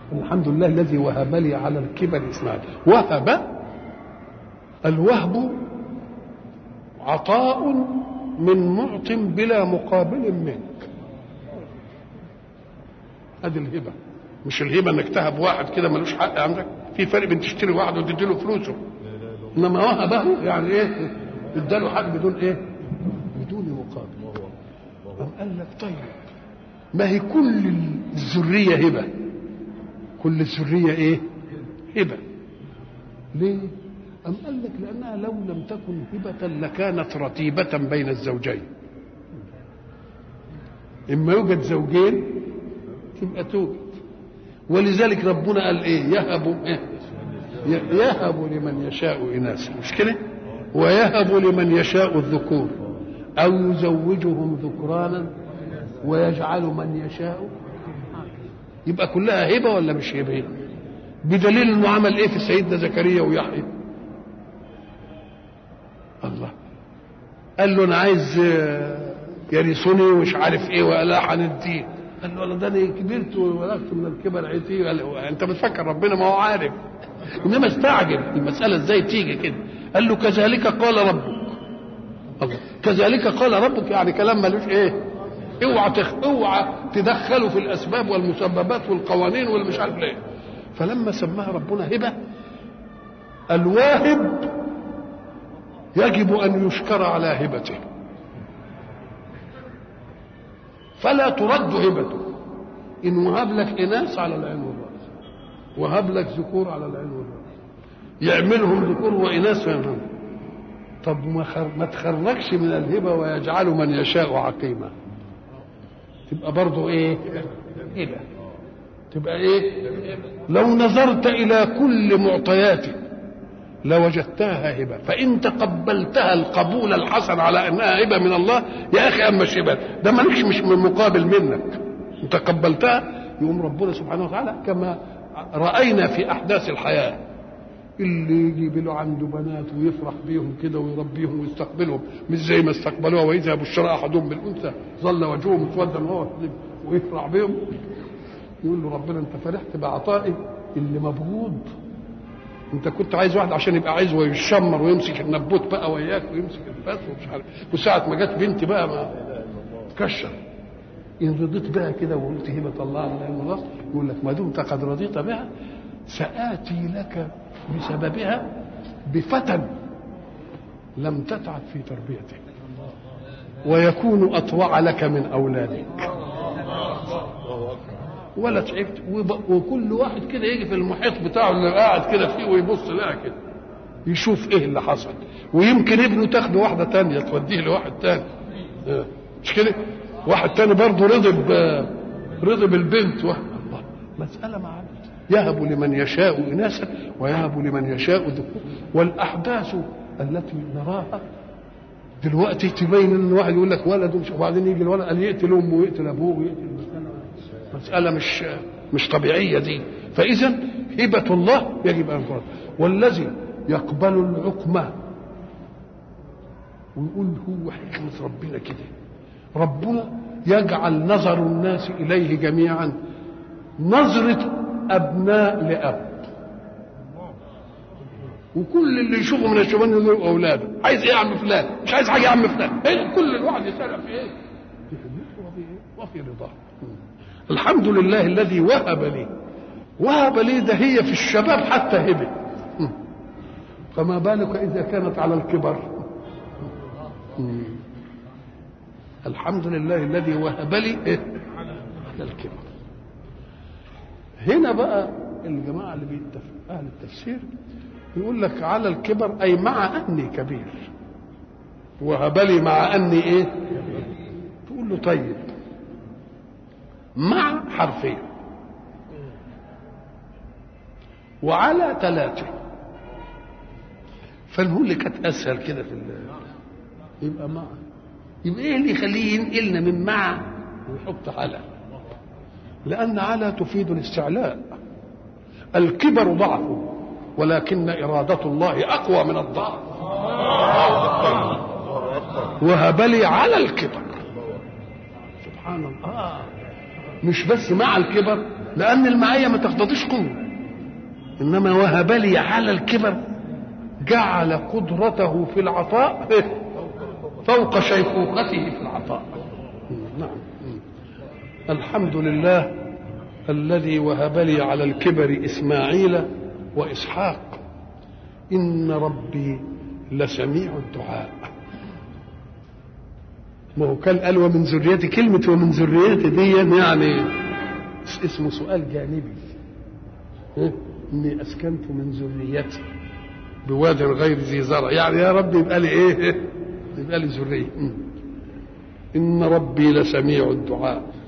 الحمد لله الذي وهب لي على الكبر اسماعيل وهب الوهب عطاء من معط بلا مقابل منك هذه الهبه مش الهبه انك تهب واحد كده ملوش حق عندك في فرق بين تشتري واحد وتدي له فلوسه انما وهبه يعني ايه اداله حق بدون ايه بدون مقابل قام قال لك طيب ما هي كل الذريه هبه كل الذريه ايه هبه ليه أم قال لك لأنها لو لم تكن هبة لكانت رتيبة بين الزوجين إما يوجد زوجين تبقى توجد ولذلك ربنا قال إيه يهب إيه يهب لمن يشاء إناثا مش كده ويهب لمن يشاء الذكور أو يزوجهم ذكرانا ويجعل من يشاء يبقى كلها هبة ولا مش هبة بدليل انه عمل ايه في سيدنا زكريا ويحيى الله قال له انا عايز يرثني ومش عارف ايه ولا هنديه قال له ده انا كبرت وبلغت من الكبر عتي انت بتفكر ربنا ما هو عارف انما استعجب المساله ازاي تيجي كده قال له كذلك قال ربك الله كذلك قال ربك يعني كلام ملوش ايه اوعى تخ... اوعى تدخلوا في الاسباب والمسببات والقوانين والمش عارف ليه فلما سماها ربنا هبه الواهب يجب ان يشكر على هبته فلا ترد هبته ان وهب لك اناث على العين والراس وهب لك ذكور على العين والراس يعملهم ذكور واناث فينهم طب ما, خر... ما تخرجش من الهبه ويجعل من يشاء عقيما تبقى برضه ايه هبه تبقى ايه لو نظرت الى كل معطياته لوجدتها هبه فان تقبلتها القبول الحسن على انها هبه من الله يا اخي اما هبه ده مالكش مش من مقابل منك تقبلتها يقوم ربنا سبحانه وتعالى كما راينا في احداث الحياه اللي يجيب له عنده بنات ويفرح بيهم كده ويربيهم ويستقبلهم مش زي ما استقبلوها واذا بشر احدهم بالانثى ظل وجهه مسودا وهو ويفرح بيهم يقول له ربنا انت فرحت بعطائي اللي مبغوض انت كنت عايز واحد عشان يبقى عايز ويشمر ويمسك النبوت بقى وياك ويمسك الفاس ومش عارف وساعة ما جت بنتي بقى ما كشر ان رضيت بها كده وقلت هبة الله على العين يقول لك ما دمت قد رضيت بها سآتي لك بسببها بفتى لم تتعب في تربيته ويكون أطوع لك من أولادك ولا تعبت وكل واحد كده يجي في المحيط بتاعه اللي قاعد كده فيه ويبص لها كده يشوف ايه اللي حصل ويمكن ابنه تاخده واحده تانية توديه لواحد تاني مش كده واحد تاني برضه رضي رضي بالبنت الله مسألة معانا يهب لمن يشاء إناثا ويهب لمن يشاء ذكور والأحداث التي نراها دلوقتي تبين ان واحد يقول لك ولد وبعدين يجي الولد قال يقتل امه ويقتل ابوه ويقتل مسألة مش مش طبيعية دي فإذا هبة الله يجب أن ترد والذي يقبل العقمة ويقول هو حكمة ربنا كده ربنا يجعل نظر الناس إليه جميعا نظرة أبناء لأب وكل اللي يشوفه من الشبان يقول أولاده عايز إيه يا عم فلان مش عايز حاجة يا عم فلان إيه كل الواحد يسأل في إيه وفي رضاه الحمد لله الذي وهب لي وهب لي ده هي في الشباب حتى هبه فما بالك إذا كانت على الكبر الحمد لله الذي وهب لي إيه؟ على الكبر هنا بقى الجماعة اللي بيتفق أهل التفسير يقول لك على الكبر أي مع أني كبير وهب لي مع أني إيه تقول له طيب مع حرفين وعلى ثلاثة فنقول اللي كانت أسهل كده في يبقى مع يبقى إيه اللي يخليه ينقلنا من مع ويحط على لأن على تفيد الاستعلاء الكبر ضعف ولكن إرادة الله أقوى من الضعف وهب لي على الكبر سبحان الله مش بس مع الكبر لان المعيه ما تقتضيش قوه انما وهب لي على الكبر جعل قدرته في العطاء فوق شيخوخته في العطاء نعم الحمد لله الذي وهب لي على الكبر اسماعيل واسحاق ان ربي لسميع الدعاء ما هو كان قال ومن ذريتي كلمة ومن ذريتي دي يعني اسمه سؤال جانبي إيه؟ إني أسكنت من ذريتي بواد غير ذي زرع يعني يا رب يبقى لي إيه يبقى لي ذرية إن ربي لسميع الدعاء